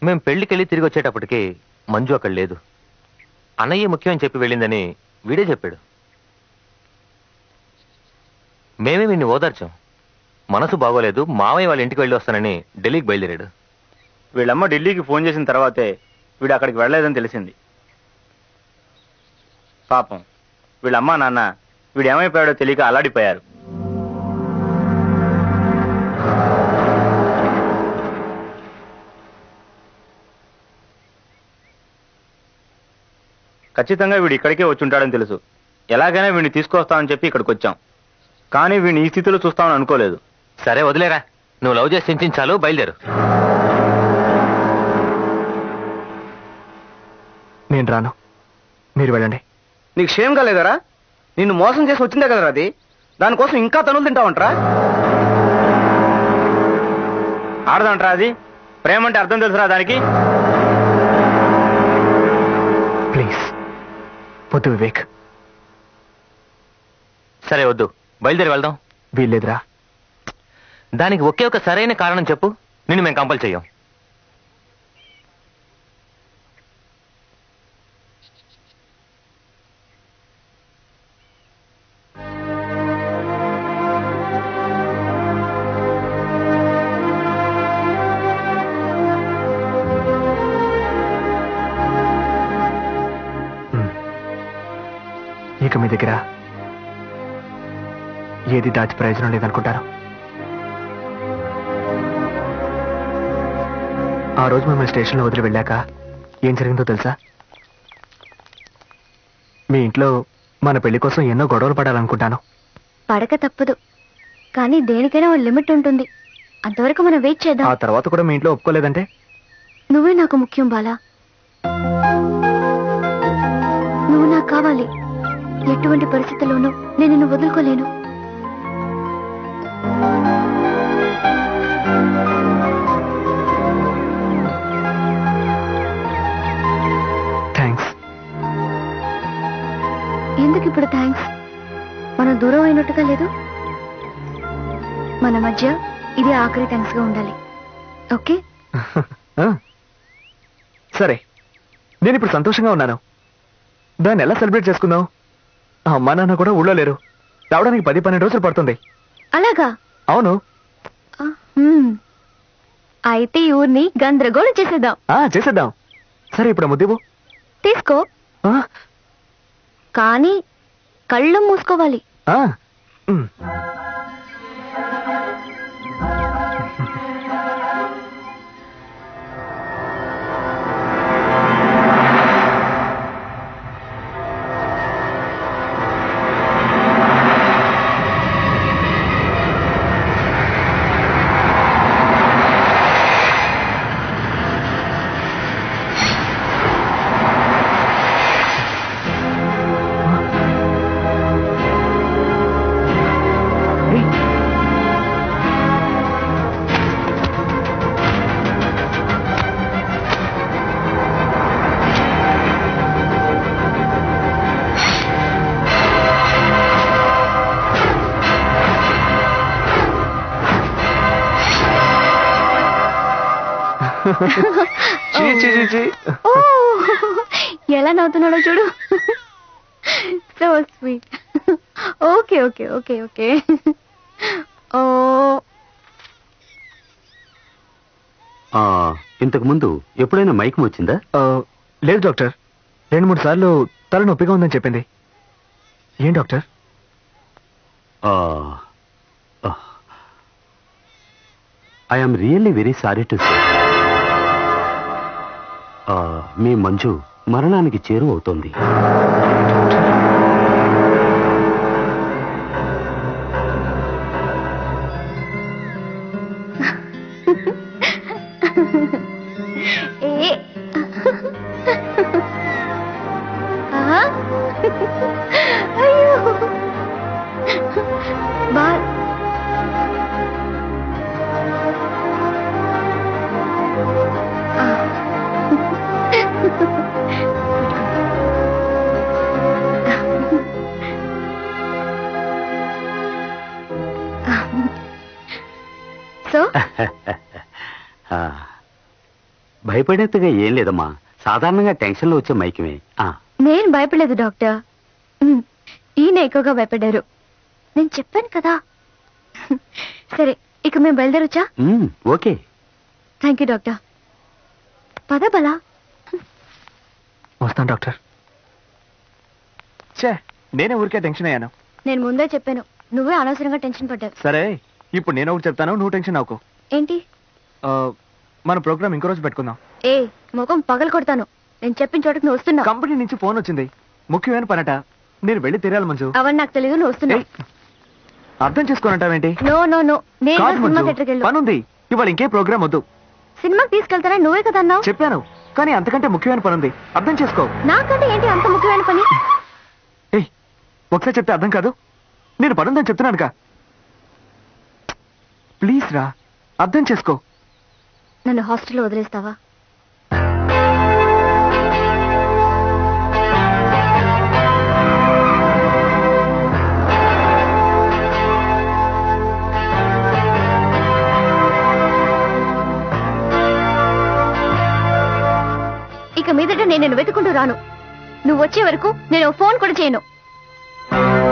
మేం పెళ్లికెళ్ళి తిరిగి వచ్చేటప్పటికి మంజు అక్కడ లేదు అన్నయ్య ముఖ్యమని చెప్పి వెళ్ళిందని వీడే చెప్పాడు మేమే వీడిని ఓదార్చాం మనసు బాగోలేదు మావయ్య వాళ్ళ ఇంటికి వెళ్ళి వస్తానని ఢిల్లీకి బయలుదేరాడు వీళ్ళమ్మ ఢిల్లీకి ఫోన్ చేసిన తర్వాతే వీడు అక్కడికి వెళ్ళలేదని తెలిసింది పాపం వీళ్ళమ్మ నాన్న వీడు ఏమైపోయాడో తెలియక అల్లాడిపోయారు ఖచ్చితంగా వీడు ఇక్కడికే వచ్చి ఉంటాడని తెలుసు ఎలాగైనా వీడిని తీసుకొస్తామని చెప్పి ఇక్కడికి వచ్చాం కానీ వీడిని ఈ స్థితిలో చూస్తామని అనుకోలేదు సరే వదిలేరా నువ్వు లవ్ చేసి చింతించాలు బయలుదేరు నేను రాను మీరు వెళ్ళండి నీకు క్షేమ్ కాలేదరా నిన్ను మోసం చేసి వచ్చిందే కదరా అది దానికోసం ఇంకా తనులు తింటావంటరా ఆడదంటరా అది ప్రేమ అంటే అర్థం తెలుసురా దానికి ప్లీజ్ వద్దు వివేక్ సరే వద్దు బయలుదేరి వెళ్దాం వీల్లేదురా దానికి ఒకే ఒక సరైన కారణం చెప్పు నిన్ను మేము కంపల్ చెయ్యం ఇక మీ దగ్గర ఏది దాచి ప్రయోజనం లేదనుకుంటారు ఆ రోజు మిమ్మల్ని స్టేషన్లో వదిలి వెళ్ళాక ఏం జరిగిందో తెలుసా మీ ఇంట్లో మన పెళ్లి కోసం ఎన్నో గొడవలు పడాలనుకుంటాను పడక తప్పదు కానీ దేనికైనా ఓ లిమిట్ ఉంటుంది అంతవరకు మనం వెయిట్ ఆ చేద్దాం తర్వాత కూడా మీ ఇంట్లో ఒప్పుకోలేదంటే నువ్వే నాకు ముఖ్యం బాలా నువ్వు నాకు కావాలి ఎటువంటి పరిస్థితుల్లోనూ నేను నిన్ను వదులుకోలేను థ్యాంక్స్ ఎందుకు ఇప్పుడు థ్యాంక్స్ మనం దూరం అయినట్టుగా లేదు మన మధ్య ఇది ఆఖరి థ్యాంక్స్ గా ఉండాలి ఓకే సరే నేను ఇప్పుడు సంతోషంగా ఉన్నాను దాన్ని ఎలా సెలబ్రేట్ చేసుకుందాం ఆ అమ్మా నాన్న కూడా ఊళ్ళో లేరు రావడానికి పది పన్నెండు రోజులు పడుతుంది అలాగా అవును ఆ, హ్మ్. అయితే ఈ ఊరిని గందరగోళం చేసేద్దాం ఆ చేసేద్దాం సరే ఇప్పుడు ముద్దివు తీసుకో కానీ కళ్ళు మూసుకోవాలి చీ, చీ, చీ, చీ. ఓ, ఎలా నవ్వుతున్నాడో చూడు so sweet okay okay okay okay ఓ ఆ, ఇంతకు ముందు ఎప్పుడైనా మైకం వచ్చిందా ఆ, లేదు డాక్టర్ రెండు మూడు సార్లు తల నొప్పిగా ఉందని చెప్పింది ఏం doctor I'm really very sorry to say మీ మంజు మరణానికి చేరువవుతోంది ఏ ఆ? అయ్యో బా సో ఆ, భయపడేట్టుగా ఏం లేదమ్మా సాధారణంగా టెన్షన్లో వచ్చే మైకమే ఆ, నేను భయపడలేదు డాక్టర్ ఉమ్, ఈయన ఎక్కువగా భయపడ్డారు నేను చెప్పాను కదా సరే ఇక మేము బయలుదేరొచ్చా మ్మ్, ఓకే థ్యాంక్ యూ డాక్టర్ పద బలా వస్తాను డాక్టర్ చే నేనే ఊరికే టెన్షన్ అయ్యాను నేను ముందే చెప్పాను నువ్వే అనవసరంగా టెన్షన్ పడ్డావు సరే ఇప్పుడు నేను ఒకటి చెప్తాను నువ్వు టెన్షన్ అవ్వకు ఏంటి ఆ, మన ప్రోగ్రామ్ ఇంకో రోజు పెట్టుకుందాం ఏ ముఖం పగలు కొడతాను నేను చెప్పిన చోటకి నువ్వు వస్తున్నావు కంపెనీ నుంచి ఫోన్ వచ్చింది ముఖ్యమైన పనట నేను వెళ్ళి తీరాలి మంజు అవన్నీ నాకు తెలియదు నువ్వు వస్తున్నావు ఏయ్, అర్థం చేసుకోనంటావేంటి నో నో నో నేను కాదు సినిమా మంజు థియేటర్కి వెళ్ళు పనుంది ఇవాళ ఇంకే ప్రోగ్రామ్ వద్దు సినిమాకి తీసుకెళ్తారా నువ్వే కదా అన్నావు చెప్పాను కానీ అంతకంటే ముఖ్యమైన పనుంది అర్థం చేసుకో నాకంటే ఏంటి అంత ముఖ్యమైన పని ఏయ్ ఒకసారి చెప్తే అర్థం కాదు నేను పనుందని చెప్తున్నానుగా ప్లీజ్ రా అర్థం చేసుకో నన్ను హాస్టల్లో వదిలేస్తావా ఇక మీదట నేను నిన్ను వెతుకుంటూ రాను నువ్వు వచ్చే వరకు నేను ఫోన్ కూడా చేయను